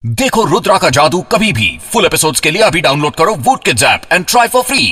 देखो रुद्रा का जादू कभी भी फुल एपिसोड्स के लिए अभी डाउनलोड करो Voot kids app and try for free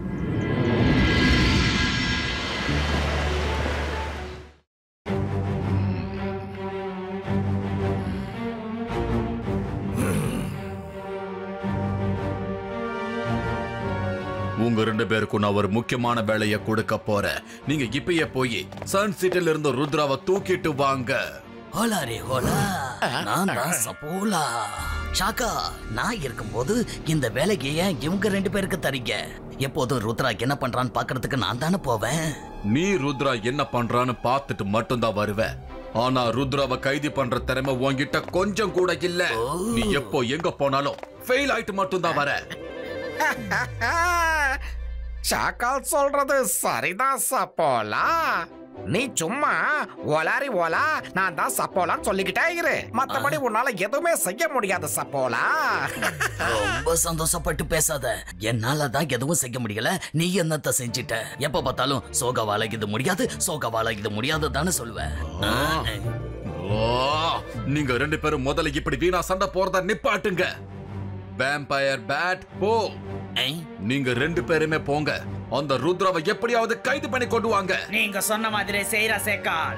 உங்க ரெண்டு பேருக்கும் நான் ஒரு முக்கியமான வேலையை கொடுக்க போறேன் நீங்க இப்பயே போய் சன் சிட்டில இருந்து ருத்ராவை தூக்கிட்டு வாங்க ஹோலா ரே ஹோலா நான் தான் சப்போலா ஷாக்கா நான் இருக்கும்போது இந்த வேலைக்கு ஏன் இவங்க ரெண்டு பேருக்கு தரீங்க எப்போதும் ருத்ரா என்ன பண்றான்னு பாக்குறதுக்கு நான் தானே போவேன் நீ ருத்ரா என்ன பண்றான்னு பார்த்துட்டு மட்டும்தான் வருவ ஆனா ருத்ராவை கைது பண்ற திறமை உன்கிட்ட கொஞ்சம் கூட இல்ல நீ எப்போ எங்க போனாலும் ஃபெயில் ஆயிட்டு மட்டும்தான் வர ஷாக்கால் சொல்றது சரிதான் சப்போலா நீ சும்மா ஒலாரி ஒலா நான் தான் சப்போலான்னு சொல்லிக்கிட்டே இரு மத்தபடி உன்னால எதுவுமே செய்ய முடியாது சப்போலா ரொம்ப சந்தோஷப்பட்டு பேசாத என்னால தான் எதுவும் செய்ய முடியல நீ என்னத்த செஞ்சிட்ட எப்ப பார்த்தாலும் சோகவால இது முடியாது சோகவால இது முடியாது தானே சொல்லுவ ஓ, நீங்க ரெண்டு பேரும் முதல்ல இப்படி வீணா சண்டை போறத நிப்பாட்டுங்க வேம்பயர் பேட் போ நீங்க ரெண்டு பேருமே போங்க அந்த ருத்ராவை எப்படியாவது கைது பண்ணி கொண்டு வாங்க நீங்க சொன்ன மாதிரி செய்யற சேக்கால்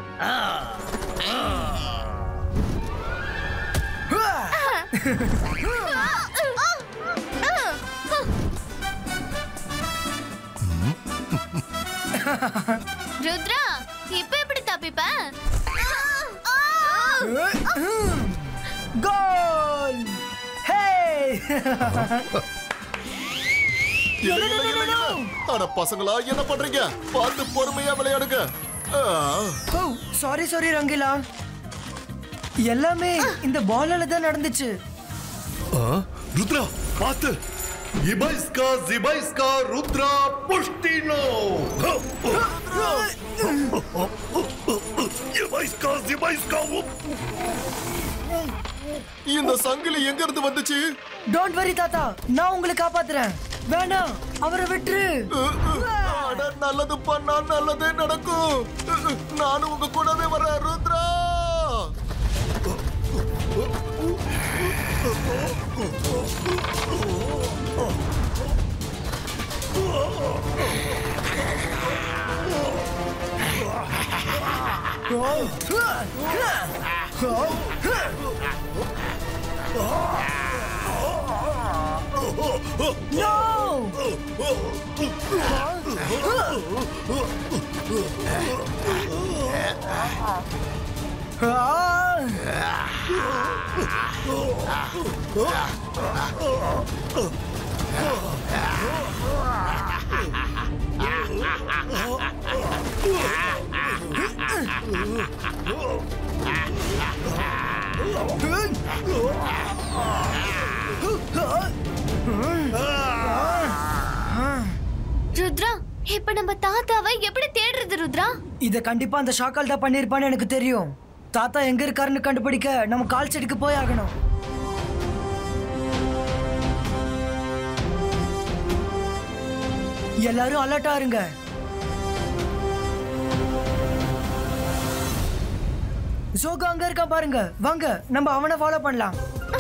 ருத்ரா இப்ப எப்படி தப்பிப்ப கோல் ஹே அட பசங்களா என்ன பண்றீங்க பார்த்து பொறுமையா விளையாடுங்க ஆ, ஓ சாரி சாரி ரங்கிலா எல்லாமே இந்த பாலால தான் நடந்துச்சு ருத்ரா பார்த்து இபைஸ்கா ஜிபைஸ்கா ருத்ரா புஷ்டினோ இபைஸ்கா ஜிபைஸ்கா இந்த சங்கிலி எங்க இருந்து வந்துச்சு டோன்ட் வரி தாத்தா நான் உங்களை காப்பாத்துறேன் வேணாம் அவரை விட்டுரு அட, நல்லது பண்ணா நல்லதே நடக்கும் நானும் உங்க கூடவே வரேன் ருத்ரா No! ருத்ரா இப்ப நம்ம தாத்தாவை எப்படி தேடுறது ருத்ரா இத கண்டிப்பா அந்த ஷாக்கால் தான் பண்ணிருப்பான்னு எனக்கு தெரியும் தாத்தா எங்க இருக்காருன்னு கண்டுபிடிக்க நம்ம கால் செடிக்கு போய் ஆகணும் எல்லாரும் அலர்ட்டா இருங்க ஜோகா அங்க இருக்கான் பாருங்க வாங்க நம்ம அவனை ஃபாலோ பண்ணலாம்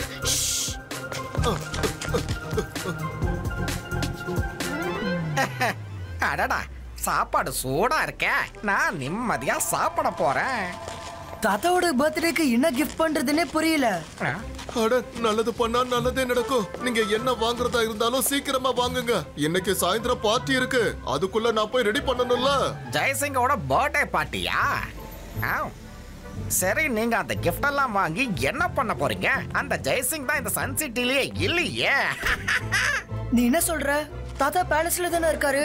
அடடா சாப்பாடு சூடா இருக்கே நான் நிம்மதியா சாப்பிட போறேன் தாத்தாவோட பர்த்டேக்கு என்ன கிஃப்ட் பண்றதுன்னே புரியல ஆ, அட நல்லது பண்ணா நல்லதே நடக்கும் நீங்க என்ன வாங்குறதா இருந்தாலும் சீக்கிரமா வாங்குங்க இன்னைக்கு சாயந்தரம் பார்ட்டி இருக்கு அதுக்குள்ள நான் போய் ரெடி பண்ணணும்ல ஜெயசிங்கோட பர்த்டே பார்ட்டியா ஆ, சரி நீங்க அந்த gift எல்லாம் வாங்கி என்ன பண்ண போறீங்க அந்த ஜெயசிங் தான் இந்த சன் சிட்டிலேயே இல்லையே நீ என்ன சொல்ற தாத்தா பேலஸ்ல தானே இருக்காரு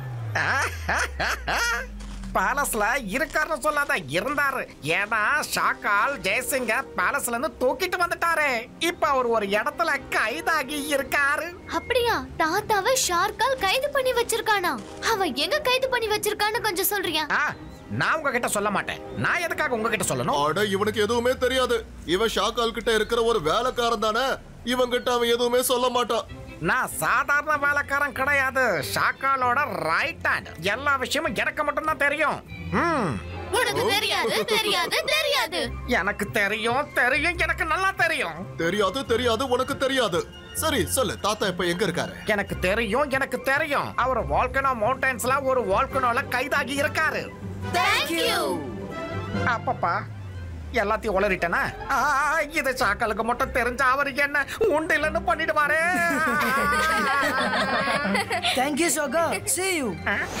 பேலஸ்ல இருக்காருன்னு சொல்லாத இருந்தாரு ஏன்னா ஷாக்கால் ஜெயசிங்க பேலஸ்ல இருந்து தூக்கிட்டு வந்துட்டாரு இப்ப அவர் ஒரு இடத்துல கைதாகி இருக்காரு அப்படியா தாத்தாவை ஷார்க்கால் கைது பண்ணி வச்சிருக்கானா அவன் எங்க கைது பண்ணி வச்சிருக்கான்னு கொஞ்சம் சொல்றியா ஆ, நான் உங்ககிட்ட சொல்ல மாட்டேன் நான் எதுக்காக உங்ககிட்ட சொல்லணும் அட இவனுக்கு எதுவுமே தெரியாது இவன் ஷாக்கால் கிட்ட இருக்கிற ஒரு வேலைக்காரன் தானே இவங்கிட்ட அவன் எதுவுமே சொல்ல மாட்டான் நான் சாதாரண வேலைக்காரன் கிடையாது ஷாக்காலோட ரைட் ஹேண்ட் எல்லா விஷயமும் எனக்கு மட்டும்தான் தெரியும் ம் உனக்கு தெரியாது தெரியாது தெரியாது எனக்கு தெரியும் தெரியும் எனக்கு நல்லா தெரியும் தெரியாது தெரியாது உனக்கு தெரியாது சரி சொல்லு தாத்தா இப்ப எங்க இருக்காரு எனக்கு தெரியும் எனக்கு தெரியும் அவர் வால்கனோ மவுண்டன்ஸ்ல ஒரு வால்கனோல கைதாகி இருக்காரு தேங்க்யூ அப்பப்பா எல்லாத்தையும் உளறிட்டனா ஆ, இது சாக்கலுக்கு மட்டும் தெரிஞ்ச அவர் என்ன உண்டு இல்லைன்னு பண்ணிடுவாரே தேங்க்யூ சோகா see you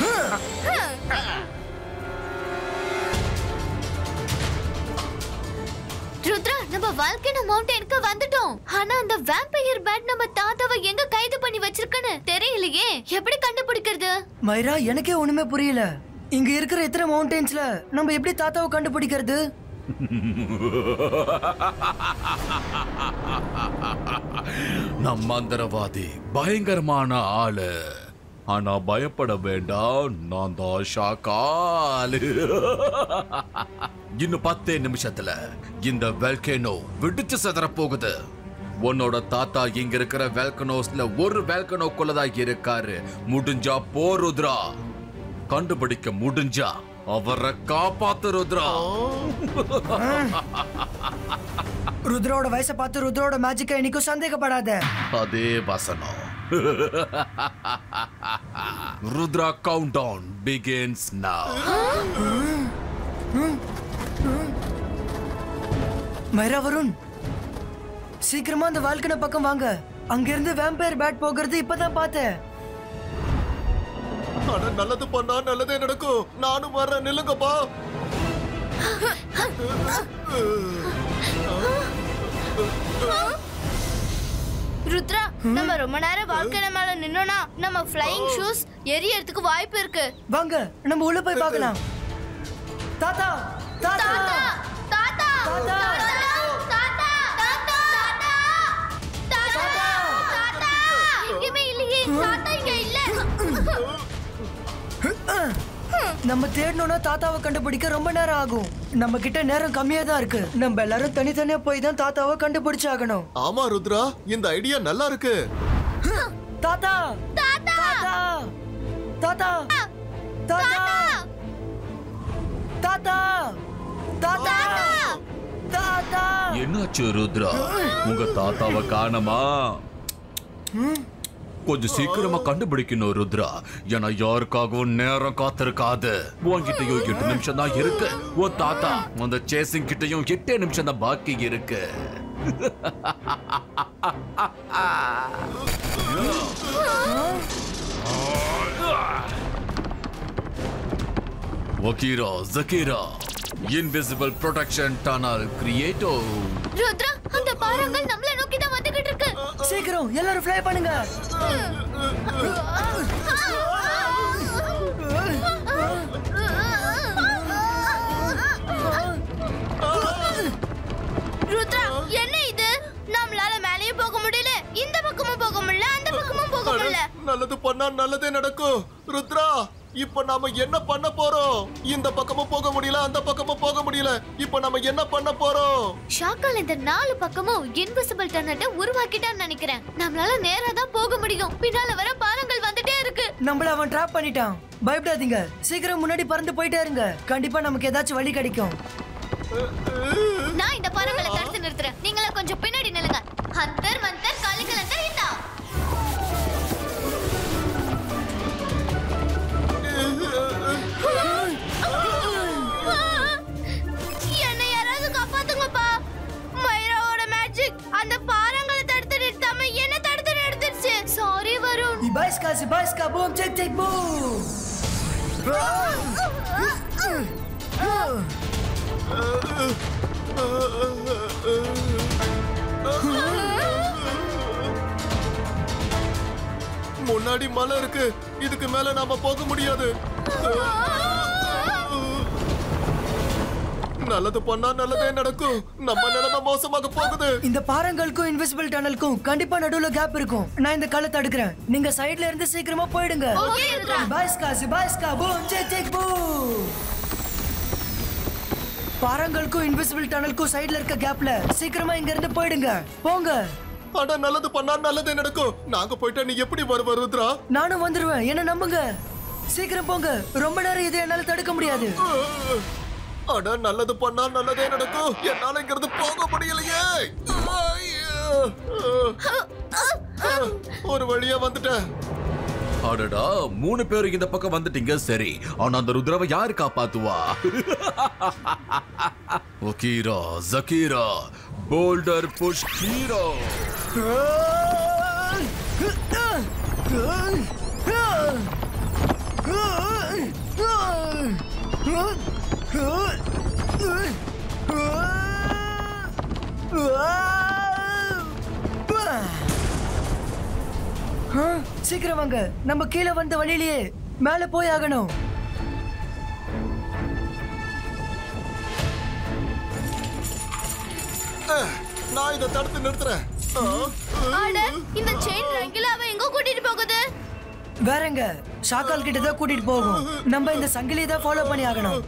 ருத்ரா நம்ம வால்கனோ மவுண்டனுக்கு வந்துட்டோம் ஆனா அந்த வேம்பயர் பேட் நம்ம தாத்தாவை எங்க கைது பண்ணி வச்சிருக்குன்னு தெரியலையே எப்படி கண்டுபிடிக்கிறது மைரா எனக்கே ஒண்ணுமே புரியல இங்க இருக்கிற எத்தனை மவுண்டன்ஸ்ல நம்ம எப்படி தாத்தாவை கண்டுபிடிக்கிறது நம்ம மந்திரவாதி பயங்கரமான ஆளு ஆனா பயப்பட வேண்டாம் நான் தான் ஷாக்காலு இன்னும் பத்தே நிமிஷத்துல இந்த வெல்கேனோ வெடிச்சு செதற போகுது உன்னோட தாத்தா இங்க இருக்கிற வெல்கனோஸ்ல ஒரு வெல்கனோக்குள்ளதான் இருக்காரு முடிஞ்சா போ ருத்ரா கண்டுபிடிக்க முடிஞ்சா அவரை காப்பாத்து ருத்ரா ருத்ரோட வயசை பார்த்து ருத்ரோட மேஜிக்கை இன்னைக்கும் சந்தேகப்படாத அதே வசனம் Rudra count down begins now Myra Varun சீக்கிரமா அந்த வால்கன பக்கம் வாங்க அங்க இருந்து வேம்பயர் பேட் போகிறது இப்பதான் பார்த்தேன் ஆனா நல்லது பண்ணா நல்லதே நடக்கும் நானும் வர்றேன் நில்லுங்கப்பா ருத்ரா நம்ம ரொம்ப நேரம் வால்கனோ மேல நின்னோம்னா நம்ம ஃப்ளையிங் ஷூஸ் எரியறதுக்கு வாய்ப்பு இருக்கு வாங்க நம்ம உள்ள போய் பார்க்கலாம் தாத்தா தாத்தா தாத்தா தாத்தா. தாத்தா தாத்தா தாத்தா தாத்தா எங்கேயுமே இல்லையே தாத்தா இங்க இல்ல நம்ம தேடணும்னா தாத்தாவை கண்டுபிடிக்க ரொம்ப நேரம் ஆகும் நம்ம கிட்ட நேரம் கம்மியா தான் இருக்கு நம்ம எல்லாரும் தனித்தனியா போய் தான் தாத்தாவை கண்டுபிடிச்சாகணும் ஆமா ருத்ரா இந்த ஐடியா நல்லா இருக்கு தாத்தா தாத்தா தாத்தா தாத்தா தாத்தா தாத்தா தாத்தா என்னாச்சு ருத்ரா உங்க தாத்தாவை காணமா கொஞ்சம் சீக்கிரமா கண்டுபிடிக்கணும் ருத்ரா ஏன்னா யாருக்காகவும் நேரம் காத்திருக்காது உன்கிட்டயும் எட்டு நிமிஷம் தான் இருக்கு உன் தாத்தா அந்த சேசிங் கிட்டயும் எட்டே நிமிஷம் தான் பாக்கி இருக்கு ஒகீரா ஜக்கீரா இன்விசிபிள் ப்ரொடெக்ஷன் டனல் கிரியேட்டோ ருத்ரா அந்த பாறாங்கல் நம்மள நோக்கி தான் வந்துகிட்டு இருக்கு சீக்கிரம் எல்லாரும் ஃப்ளை பண்ணுங்க ருத்ரா என்ன இது நம்மளால மேலேயும் போக முடியல இந்த பக்கமும் போக முடியல அந்த பக்கமும் போக முடியல நல்லது பண்ணா நல்லதே நடக்கும் ருத்ரா இப்ப நாம என்ன பண்ண போறோம் இந்த பக்கமும் போக முடியல அந்த பக்கமும் போக முடியல இப்ப நாம என்ன பண்ண போறோம் ஷாக்கால் இந்த நாலு பக்கமும் இன்விசிபிள் டன்னட்டை உருவாக்கிட்டான்னு நினைக்கிறேன் நம்மளால நேரா தான் போக முடியும் பின்னால வர பாறங்கள் வந்துட்டே இருக்கு நம்மள அவன் ட்ராப் பண்ணிட்டான் பயப்படாதீங்க சீக்கிரம் முன்னாடி பறந்து போயிட்டே இருங்க கண்டிப்பா நமக்கு ஏதாச்சும் வழி கிடைக்கும் நான் இந்த பாறங்களை தடுத்து நிறுத்துறேன் நீங்களா கொஞ்சம் பின்னாடி நில்லுங்க ஹந்தர் மந்தர் காலிகலந்தர் இந்தா என்னை யாராவது காப்பாத்துங்கப்பா மைராவோட மேஜிக் அந்த பாறங்களை தடுத்து நிறுத்தாம என்ன தடுத்து நிறுத்திடுச்சு sorry Varun Ibaiska, Ibaiska, boom, check, check, boom! முன்னாடி மலை இருக்கு இதுக்கு மேல நாம போக முடியாது நல்லது பண்ணா நல்லதே நடக்கும் நம்ம நிலைமை மோசமாக போகுது இந்த பாறங்களுக்கும் இன்விசிபிள் டனலுக்கும் கண்டிப்பா நடுவுல கேப் இருக்கும் நான் இந்த காலை தடுக்கிறேன் நீங்க சைடுல இருந்து சீக்கிரமா போயிடுங்க Okay, Rudra. Ibaiska, Ibaiska, boom, check, check, boom! பாறங்களுக்கும் இன்விசிபிள் டனலுக்கும் சைடுல இருக்க கேப்ல சீக்கிரமா இங்க இருந்து போயிடுங்க போங்க ஆனா நல்லது பண்ணா நல்லதே நடக்கும் நாங்க போயிட்டா நீ எப்படி வருவ ருத்ரா நானும் வந்துருவேன் என்ன நம்புங்க சீக்கிரம் போங்க ரொம்ப நேரம் இதை என்னால தடுக்க முடியாது அட நல்லது பண்ணா நல்லதே நடக்கும் என்னால இங்கிருந்து போக முடியலையே ஐயோ. ஒரு வழியா வந்துட்டேன் அடடா மூணு பேரும் இந்த பக்கம் வந்துட்டீங்க சரி ஆனா அந்த ருத்ரவை யாரு காப்பாத்துவா ஒகீரா ஜக்கீரா போல்டர் புஷ் ஹீரோ ஆ, சீக்கிரம் வாங்க நம்ம கீழே வந்த வழியிலேயே மேல போய் ஆகணும் அஹ், நான் இதை தடுத்து நிறுத்துறேன் ஆ, அட இந்த செயின் ரங்கிலாவை எங்க கூட்டிட்டு போகுது வேறங்க ஷாக்கால் கிட்ட தான் கூட்டிட்டு போகும் நம்ம இந்த சங்கிலியை தான் ஃபாலோ பண்ணி ஆகணும்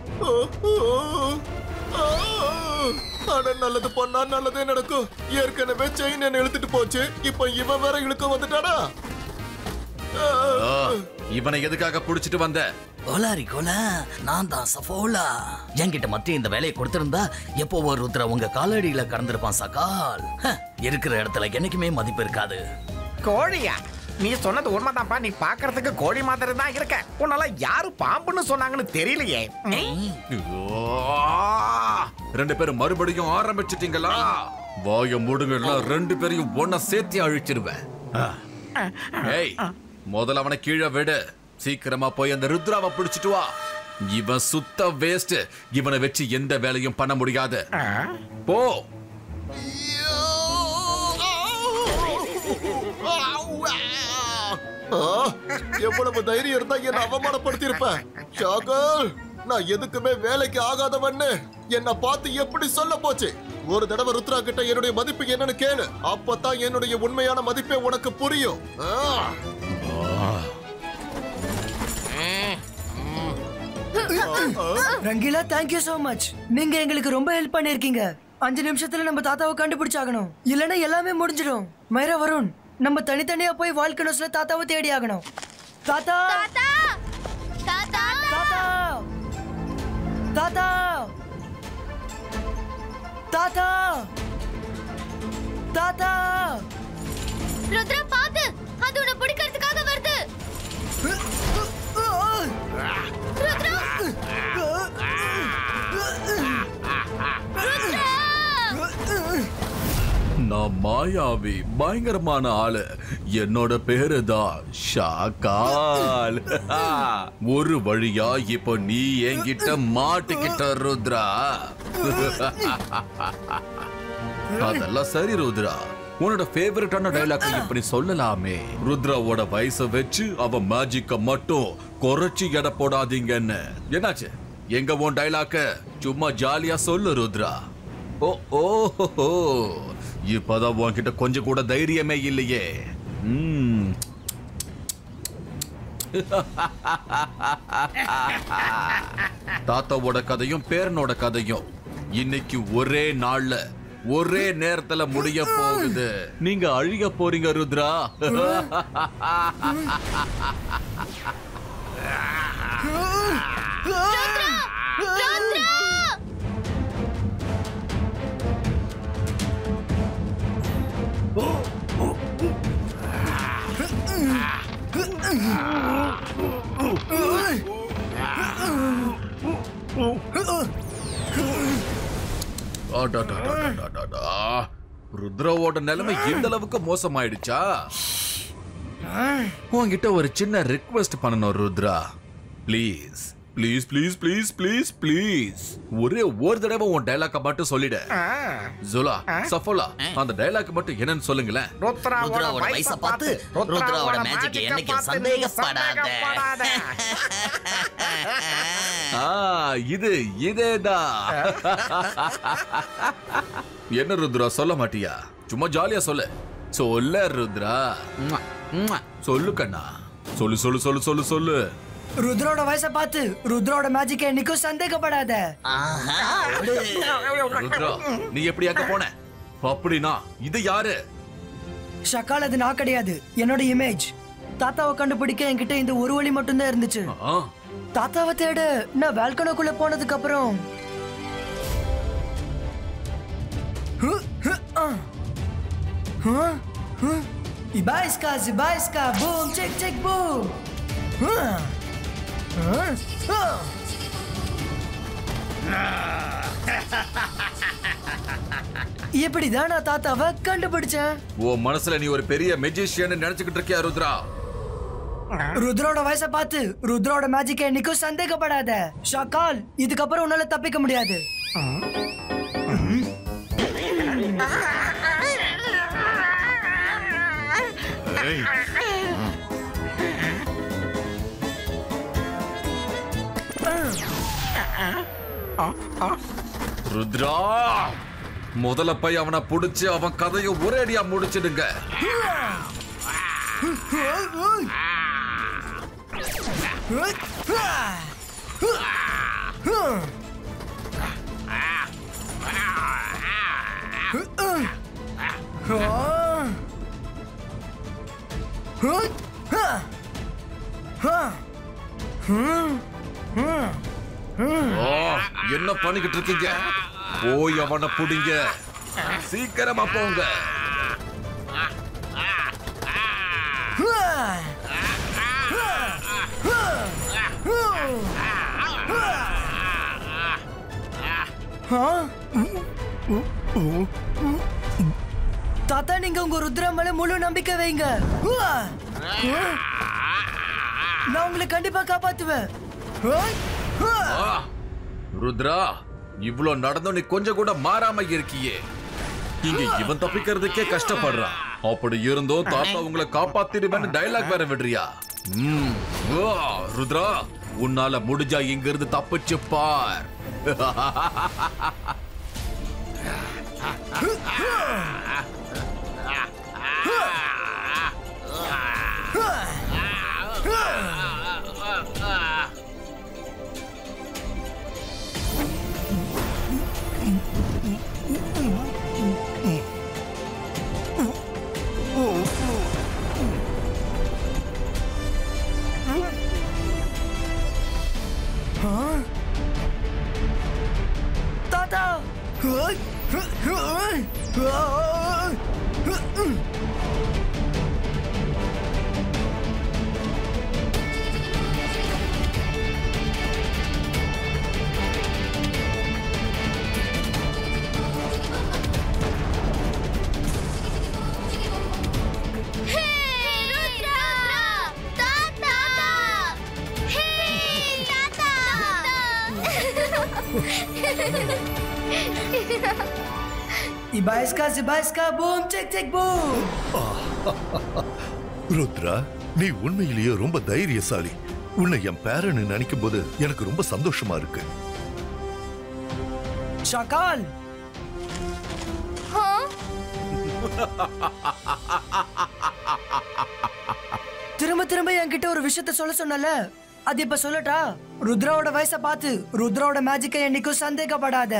ஆ, அட நல்லது பண்ணா நல்லதே நடக்கும் ஏற்கனவே செயின் என்ன இழுத்துட்டு போச்சு இப்ப இவன் வேற இழுக்க வந்துட்டானா ஆ, ஆ, இவனை எதுக்காக புடிச்சிட்டு வந்த கோலாரி கோலா நான் தான் சஃபோலா என்கிட்ட மத்திய இந்த வேலையை கொடுத்திருந்தா எப்போ ஒரு ருத்ர உங்க காலடியில கடந்திருப்பான் சகால் ஹ, இருக்கிற இடத்துல என்னைக்குமே மதிப்பு இருக்காது கோழியா நீ சொன்னது உண்மைதான்ப்பா நீ பாக்குறதுக்கு கோழி மாதிரி தான் இருக்க உன்னால யாரு பாம்புன்னு சொன்னாங்கன்னு தெரியலையே ஆ, ரெண்டு பேரும் மறுபடியும் ஆரம்பிச்சிட்டீங்களா வாய மூடுங்கன்னா ரெண்டு பேரையும் ஒன்னா சேர்த்து அழிச்சிருவேன் ஆ. ஏய் முதல்ல அவனை கீழே விடு சீக்கிரமா போய் அந்த ருத்ராவை பிடிச்சிட்டு வா இவன் சுத்த வேஸ்ட் இவனை வச்சு எந்த வேலையும் பண்ண முடியாது போ ஆ, எவ்வளவு தைரியம் இருந்தா என்ன அவமானப்படுத்தி இருப்பேன் ஷாகல் நான் எதுக்குமே வேலைக்கு ஆகாதவன்னு என்ன பார்த்து எப்படி சொல்ல போச்சு ஒரு தடவை ருத்ரா கிட்ட என்னுடைய மதிப்பு என்னன்னு கேளு அப்பதான் என்னுடைய உண்மையான மதிப்பே உனக்கு புரியும் ஆ. ரங்கீலா தேங்க்யூ so மச் நீங்க எங்களுக்கு ரொம்ப ஹெல்ப் பண்ணிருக்கீங்க அஞ்சு நிமிஷத்துல நம்ம தாத்தாவை கண்டுபிடிச்சாகணும் இல்லைன்னா எல்லாமே முடிஞ்சிடும் மைரா வருண் நம்ம தனித்தனியா போய் வால்கனோஸ்ல தாத்தாவை தேடி ஆகணும் தாத்தா தாத்தா தாத்தா தாத்தா தாத்தா தாத்தா தாத்தா ருத்ரா பாத்து அது உன்னை பிடிக்கிறதுக்காக வருது ருத்ரா ருத்ரா நான் மாயாவி பயங்கரமான ஆளு என்னோட பேரு தான் ஷாக்கால் ஒரு வழியா இப்போ நீ என்கிட்ட மாட்டிக்கிட்ட ருத்ரா அதெல்லாம் சரி ருத்ரா உன்னோட ஃபேவரட்டான டைலாக் இப்படி சொல்லலாமே ருத்ராவோட வயசை வச்சு அவ மேஜிக்க மட்டும் குறைச்சி எடை போடாதீங்கன்னு என்னாச்சு எங்க உன் டைலாக்க சும்மா ஜாலியா சொல்லு ருத்ரா ஓ ஓஹோ இப்பதான் உன்கிட்ட கொஞ்சம் கூட தைரியமே இல்லையே ம். தாத்தாவோட கதையும் பேரனோட கதையும் இன்னைக்கு ஒரே நாள்ல ஒரே நேரத்துல முடிய போகுது நீங்க அழிய போறீங்க ருத்ரா அடடடடடடடா. ருத்ராவோட நிலைமை இந்த அளவுக்கு மோசமாயிடுச்சா உன்கிட்ட ஒரு சின்ன ரிக்வெஸ்ட் பண்ணணும் Rudra please please please please please please ஒரே ஒரு தடவை உன் டைலாக்க மட்டும் சொல்லிடு ஜுலா சஃபோலா அந்த டைலாக் மட்டும் என்னன்னு சொல்லுங்களேன் ருத்ராவோட ருத்ராவோட வயசை வயசை பார்த்து பார்த்து, ருத்ராவோட magic என்னைக்கும் சந்தேகப்படாத. ஆ இது இதேதான் என்ன ருத்ரா சொல்ல மாட்டியா சும்மா ஜாலியா சொல்லு சொல்ல ருத்ரா ம்ம், ம்ம். சொல்லு கண்ணா சொல்லு சொல்லு சொல்லு சொல்லு சொல்லு ருத்ரோட வயசை பார்த்து ருத்ரோட மேஜிக் என்னைக்கும் சந்தேகப்படாத ஆஹா, விடு. ருத்ரா நீ எப்படி அங்க போன அப்படின்னா இது யாரு ஷக்கால் அது நான் கிடையாது என்னோட இமேஜ் தாத்தாவை கண்டுபிடிக்க என்கிட்ட இந்த ஒரு வழி மட்டும்தான் இருந்துச்சு ஆ, தாத்தாவை தேட நான் வேல்கனோக்குள்ள போனதுக்கு அப்புறம் Huh? Huh? Ibaiska, Zibaiska, boom, check, check, boom. Huh? Huh? Huh? எப்படிதான் நான் தாத்தாவை கண்டுபிடிச்சேன் உன் மனசுல நீ ஒரு பெரிய மெஜிஷியன் நினைச்சுக்கிட்டு இருக்கியா ருத்ரா ருத்ரோட வயசை பார்த்து ருத்ரோட மேஜிக் என்னைக்கும் சந்தேகப்படாத ஷாக்கால் இதுக்கப்புறம் உன்னால தப்பிக்க முடியாது ருத்ரா முதல்ல போய் அவனை புடிச்சு அவன் கதையை ஒரேடியா முடிச்சிடுங்க ஓ, என்ன பண்ணிக்கிட்டு இருக்கீங்க போய் அவனை புடிங்க சீக்கிரமா போங்க தாத்தா நீங்க உங்க ருத்ரா மேல முழு நம்பிக்கை வைங்க ஹுவா! ஹுவா! நான் உங்களை கண்டிப்பா காப்பாத்துவேன் ஹுவா! ஹுவா! ஆ, ருத்ரா இவ்ளோ நடந்தும் நீ கொஞ்சம் கூட மாறாம இருக்கியே இங்க இவன் தப்பிக்கிறதுக்கே கஷ்டப்படுறான் அப்படி இருந்தும் தாத்தா உங்களை காப்பாத்திடுவேன்னு டயலாக் வேற விடுறியா ம், ஓ, ருத்ரா உன்னால முடிஞ்சா இங்க இருந்து தப்பிச்சு பார் தாத்தா ஹுவா! ஹுவா! ஹுவா! ஹே ருத்ரா தாத்தா ஹே தாத்தா Ibaiska, Zibaiska, boom, check, check, boom. Rudra நீ உண்மையிலேயே ரொம்ப தைரியசாலி உன்னை என் பேரன்னு நினைக்கும் போது எனக்கு ரொம்ப சந்தோஷமா இருக்கு ஷாக்கால் திரும்ப திரும்ப என்கிட்ட ஒரு விஷயத்த சொல்ல சொன்னல அது இப்ப சொல்லட்டா ருத்ராவோட வயசை பார்த்து ருத்ராவோட மேஜிக்கை என்னைக்கும் சந்தேகப்படாத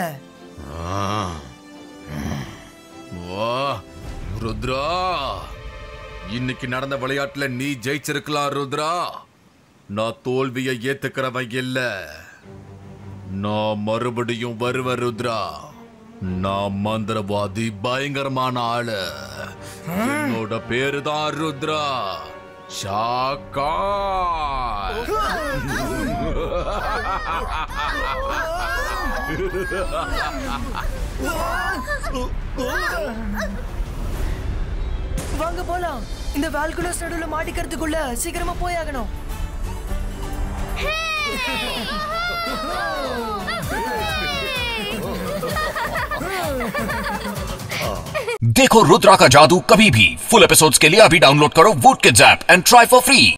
ஓ ருத்ரா இன்னைக்கு நடந்த விளையாட்டுல நீ ஜெயிச்சிருக்கலாம் ருத்ரா நான் தோல்வியை ஏத்துக்கிறவன் இல்ல நான் மறுபடியும் வருவேன் ருத்ரா நான் மந்திரவாதி பயங்கரமான ஆளு என்னோட பேரு தான் ருத்ரா ஷாக்கா வாங்க போலாம் இந்த வால்குலஸ் நடுவுல மாட்டிக்கிறதுக்குள்ள சீக்கிரமா போய் ஆகணும் देखो रुद्रा का जादू कभी भी फुल एपिसोड्स के लिए अभी डाउनलोड करो Voot kids app and try for free